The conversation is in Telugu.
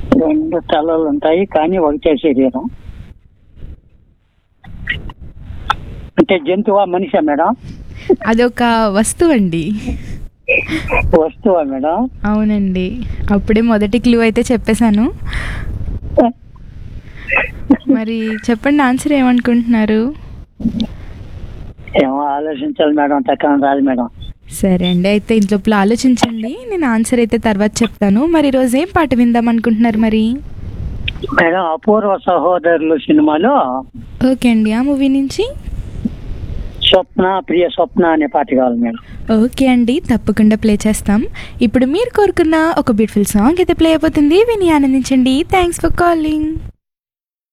రెండు తలలు ఉంటాయి కానీ ఒకటే శరీరం అంటే జంతువా మనిషా మేడం అదొక వస్తువు అండి వస్తువా మేడం అవునండి అప్పుడే మొదటి క్లూ అయితే చెప్పేశాను మరి చెప్పండి ఆన్సర్ ఏమనుకుంటున్నారు ఏమో ఆలోచించాలి మేడం తక్కువ రాదు మేడం సరే అండి అయితే ఇంట్లోపల ఆలోచించండి నేను ఆన్సర్ అయితే తర్వాత చెప్తాను మరి ఈరోజు ఏం పాట విందాం అనుకుంటున్నారు మరి మేడం అపూర్వ సహోదరులు సినిమాలో ఓకే అండి ఆ మూవీ నుంచి స్వప్న ప్రియ స్వప్న అనే పాట కావాలి మేడం ఓకే అండి తప్పకుండా ప్లే చేస్తాం ఇప్పుడు మీరు కోరుకున్న ఒక బ్యూటిఫుల్ సాంగ్ అయితే ప్లే అయిపోతుంది విని ఆనందించండి థ్యాంక్స్ ఫర్ కాలింగ్